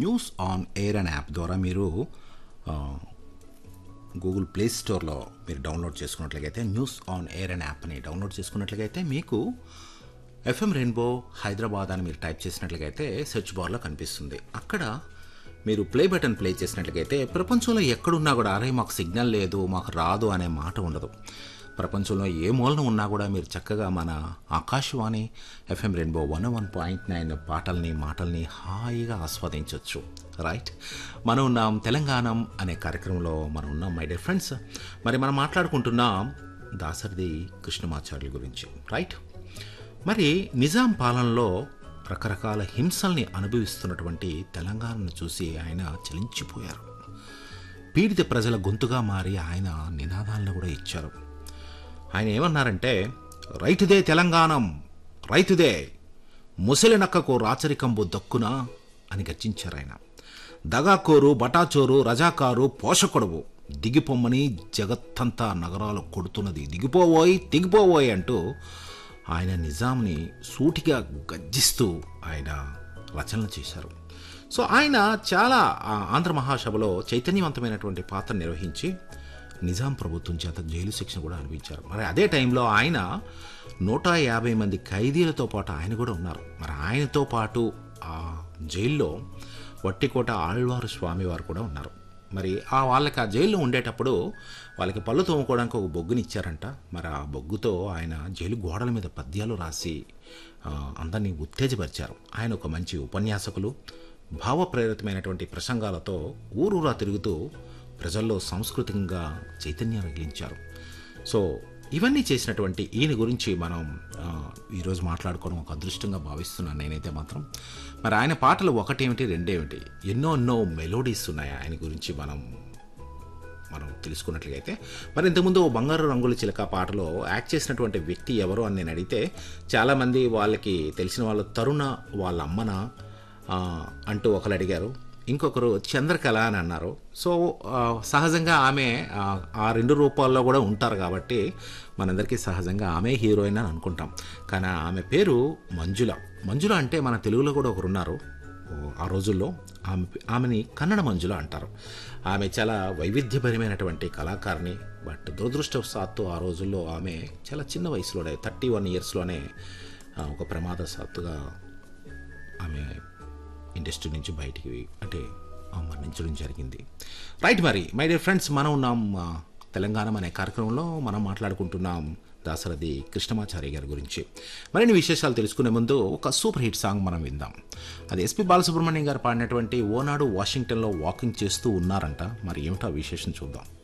news on air అనే app ద్వారా మీరు ఆ, గూగుల్ ప్లే స్టోర్లో మీరు డౌన్లోడ్ చేసుకున్నట్లయితే న్యూస్ ఆన్ ఎయిర్ అనే యాప్ని డౌన్లోడ్ చేసుకున్నట్లయితే మీకు ఎఫ్ఎం రెయిన్బో హైదరాబాద్ అని మీరు టైప్ చేసినట్లయితే సెర్చ్ బార్లో కనిపిస్తుంది అక్కడ మీరు ప్లే బటన్ ప్లే చేసినట్లయితే ప్రపంచంలో ఎక్కడున్నా కూడా అరే మాకు సిగ్నల్ లేదు మాకు రాదు అనే మాట ఉండదు ప్రపంచంలో ఏ మూలన ఉన్నా కూడా మీరు చక్కగా మన Akashvani F M rainbow one one point nine పాటల్ని మాటల్ని హాయిగా ఆస్వాదించవచ్చు రైట్ మనం ఉన్నాం తెలంగాణం అనే కార్యక్రమంలో మనం ఉన్నాం మై డియర్ ఫ్రెండ్స్ మరి మనం మాట్లాడుకుంటున్నాం దాసరిది కృష్ణమాచార్యుల గురించి రైట్ మరి నిజాం పాలనలో రకరకాల హింసల్ని అనుభవిస్తున్నటువంటి తెలంగాణను చూసి ఆయన చలించిపోయారు పీడిత ప్రజల గొంతుగా మారి ఆయన నినాదాలను కూడా ఇచ్చారు ఆయన ఏమన్నారంటే రైతుదే తెలంగాణం రైతుదే ముసలి నక్కకు రాచరికంబు దక్కునా అని గర్జించారు ఆయన దగాకోరు బటాచోరు రజాకారు పోషకుడువు దిగిపోమ్మని జగత్తంతా నగరాలు కొడుతున్నది దిగిపోవోయ్ దిగిపోవోయ్ అంటూ ఆయన నిజాంని సూటిగా గర్జిస్తూ ఆయన రచనలు చేశారు సో ఆయన చాలా ఆ, ఆంధ్ర మహాసభలో చైతన్యవంతమైనటువంటి పాత్ర నిర్వహించి నిజాం ప్రభుత్వం చేత జైలు శిక్షణ కూడా అనిపించారు మరి అదే టైంలో ఆయన నూట యాభై మంది ఖైదీలతో పాటు ఆయన కూడా ఉన్నారు మరి ఆయనతో పాటు ఆ జైల్లో వట్టికోట ఆళ్వారు స్వామి వారు కూడా ఉన్నారు మరి ఆ వాళ్ళకి ఆ జైల్లో ఉండేటప్పుడు వాళ్ళకి పళ్ళు తోముకోవడానికి ఒక బొగ్గుని ఇచ్చారంట మరి ఆ బొగ్గుతో ఆయన జైలు గోడల మీద పద్యాలు రాసి ఆ, అందరినీ ఉత్తేజపరిచారు ఆయన ఒక మంచి ఉపన్యాసకులు భావప్రేరితమైనటువంటి ప్రసంగాలతో ఊరూరా తిరుగుతూ ప్రజల్లో సాంస్కృతికంగా చైతన్యం రగిలించారు సో ఇవన్నీ చేసినటువంటి ఈయన గురించి మనం ఆ, ఈరోజు మాట్లాడుకోవడం ఒక అదృష్టంగా భావిస్తున్నాను నేనైతే మాత్రం మరి ఆయన పాటలు ఒకటేమిటి రెండేమిటి ఎన్నో ఎన్నో మెలోడీస్ ఉన్నాయి ఆయన గురించి మనం మనం తెలుసుకున్నట్లయితే మరి ఇంతకుముందు ఓ బంగారు రంగుల చిలక పాటలో యాక్ట్ చేసినటువంటి వ్యక్తి ఎవరు అని నేను అడిగితే చాలామంది వాళ్ళకి తెలిసిన వాళ్ళు తరుణ వాళ్ళ అమ్మన ఆ, అంటూ ఒకరు అడిగారు ఇంకొకరు చంద్రకళ అని అన్నారు సో ఆ, సహజంగా ఆమె ఆ, ఆ రెండు రూపాల్లో కూడా ఉంటారు కాబట్టి మనందరికీ సహజంగా ఆమె హీరోయిన్ అని అనుకుంటాం కానీ ఆమె పేరు మంజుల మంజుల అంటే మన తెలుగులో కూడా ఒకరు ఉన్నారు ఆ రోజుల్లో ఆమె ఆమెని కన్నడ మంజుల అంటారు ఆమె చాలా వైవిధ్యభరిమైనటువంటి కళాకారిణి బట్ దురదృష్టవశాత్తు ఆ రోజుల్లో ఆమె చాలా చిన్న వయసులోనే థర్టీ వన్ ఇయర్స్లోనే ఒక ప్రమాదశాత్తుగా ఆమె ఇండస్ట్రీ నుంచి బయటికి అంటే ఆ, మరణించడం జరిగింది రైట్ మరి మై డియర్ ఫ్రెండ్స్ మనం ఉన్నాం ఆ, తెలంగాణ అనే కార్యక్రమంలో మనం మాట్లాడుకుంటున్నాం దాసరథి కృష్ణమాచారి గారి గురించి మరిన్ని విశేషాలు తెలుసుకునే ముందు ఒక సూపర్ హిట్ సాంగ్ మనం విందాం అది ఎస్పి బాలసుబ్రహ్మణ్యం గారు పాడినటువంటి ఓనాడు వాషింగ్టన్లో వాకింగ్ చేస్తూ ఉన్నారంట మరి ఏమిటో ఆ విశేషం చూద్దాం